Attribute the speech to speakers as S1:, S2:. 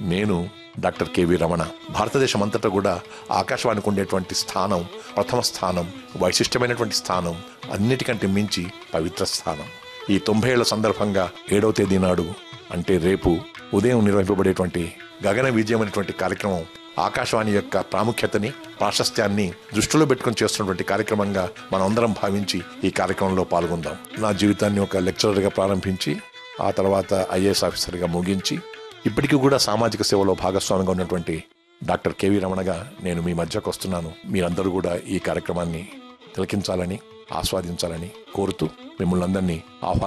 S1: నేను doctor KV Ramana భారతదేశం అంతటా కూడా ఆకాశవాణికి ఉండేటువంటి స్థానం ప్రథమ స్థానం వైశిష్టమైనటువంటి స్థానం అన్నిటికంటే మించి పవిత్ర స్థానం ఈ తొంభై ఏళ్ల సందర్భంగా ఏడవ తేదీ నాడు అంటే రేపు ఉదయం నిర్వహింపబడేటువంటి గగన విజయం అనేటువంటి కార్యక్రమం ఆకాశవాణి యొక్క ప్రాముఖ్యతని ప్రాశస్త్యాన్ని దృష్టిలో పెట్టుకుని చేస్తున్నటువంటి కార్యక్రమంగా మనందరం భావించి ఈ కార్యక్రమంలో పాల్గొందాం నా జీవితాన్ని ఒక లెక్చరర్గా ప్రారంభించి ఆ తర్వాత ఐఏఎస్ ఆఫీసర్గా ముగించి ఇప్పటికీ కూడా సామాజిక సేవలో భాగస్వామిగా ఉన్నటువంటి డాక్టర్ కెవి రమణగా నేను మీ మధ్యకు వస్తున్నాను మీరందరూ కూడా ఈ కార్యక్రమాన్ని తిలకించాలని ఆస్వాదించాలని కోరుతూ మిమ్మల్ని అందరినీ ఆహ్వానిస్తున్నాను